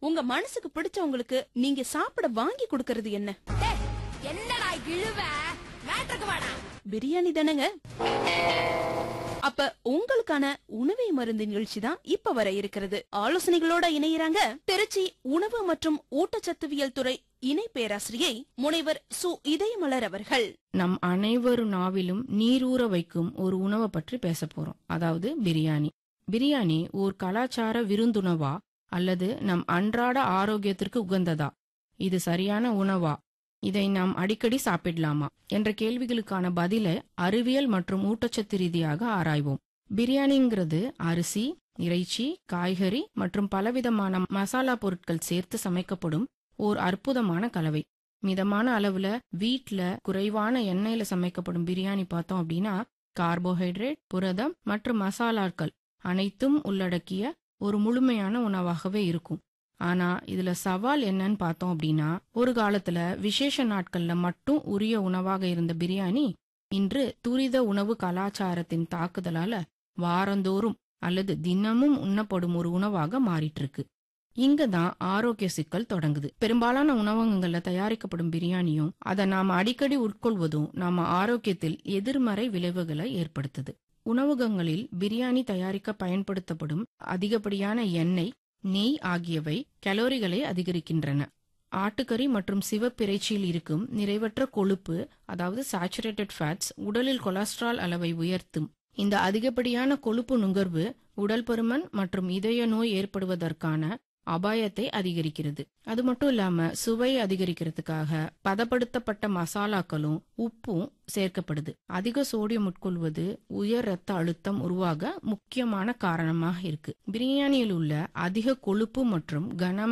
உங்க மனசுக்கு பிடிச்சவங்களுக்கு நீங்க சாப்பிட வாங்கி கொடுக்கறது என்ன டேய், என்னடா இழுவ மேட்ருக்கு வாடா பிரியாணி தானேங்க அப்ப உங்களுக்கான உணவை மருந்து நிகழ்ச்சி தான் இப்ப வர இருக்கிறது ஆலோசனைகளோட இணையறாங்க திருச்சி உணவு மற்றும் ஊட்டச்சத்துவியல் துறை இணை பேராசிரியை முனைவர் சு இதயமலர் அவர்கள் நம் அனைவரு நாவிலும் நீரூற வைக்கும் ஒரு உணவை பற்றி பேச போறோம் அதாவது பிரியாணி பிரியாணி ஓர் கலாச்சார விருந்துணவா அல்லது நம் அன்றாட ஆரோக்கியத்திற்கு உகந்ததா இது சரியான உணவா இதை நாம் அடிக்கடி சாப்பிடலாமா என்ற கேள்விகளுக்கான பதிலை அறிவியல் மற்றும் ஊட்டச்சத்து ரீதியாக ஆராய்வோம் பிரியாணிங்கிறது அரிசி இறைச்சி காய்கறி மற்றும் பலவிதமான மசாலா பொருட்கள் சேர்த்து சமைக்கப்படும் ஓர் அற்புதமான கலவை மிதமான அளவுல வீட்ல குறைவான எண்ணெயில சமைக்கப்படும் பிரியாணி பார்த்தோம் அப்படின்னா கார்போஹைட்ரேட் புரதம் மற்றும் மசாலாக்கள் அனைத்தும் உள்ளடக்கிய ஒரு முழுமையான உணவாகவே இருக்கும் ஆனா இதுல சவால் என்னன்னு பார்த்தோம் அப்படின்னா ஒரு காலத்துல விசேஷ நாட்கள்ல மட்டும் உரிய உணவாக இருந்த பிரியாணி இன்று துரித உணவு கலாச்சாரத்தின் தாக்குதலால வாரந்தோறும் அல்லது தினமும் உண்ணப்படும் ஒரு உணவாக மாறிட்டு இருக்கு இங்க தான் ஆரோக்கிய சிக்கல் தொடங்குது பெரும்பாலான உணவகங்கள்ல தயாரிக்கப்படும் பிரியாணியும் அதை நாம அடிக்கடி உட்கொள்வதும் நாம ஆரோக்கியத்தில் எதிர்மறை விளைவுகளை ஏற்படுத்துது உணவகங்களில் பிரியாணி தயாரிக்க பயன்படுத்தப்படும் அதிகப்படியான எண்ணெய் நெய் ஆகியவை கலோரிகளை அதிகரிக்கின்றன ஆட்டுக்கறி மற்றும் சிவப்பிறைச்சியில் இருக்கும் நிறைவற்ற கொழுப்பு அதாவது சாச்சுரேட்டட் ஃபேட்ஸ் உடலில் கொலஸ்ட்ரால் அளவை உயர்த்தும் இந்த அதிகப்படியான கொழுப்பு நுகர்வு உடல் பருமன் மற்றும் இதய நோய் ஏற்படுவதற்கான அபாயத்தை அதிகரிக்கிறது அது மட்டும் இல்லாம சுவை அதிகரிக்கிறதுக்காக பதப்படுத்தப்பட்ட மசாலாக்களும் உப்பும் சேர்க்கப்படுது அதிக சோடியம் உட்கொள்வது உயர் ரத்த அழுத்தம் உருவாக முக்கியமான காரணமாக இருக்கு பிரியாணியில் உள்ள அதிக கொழுப்பு மற்றும் கனமான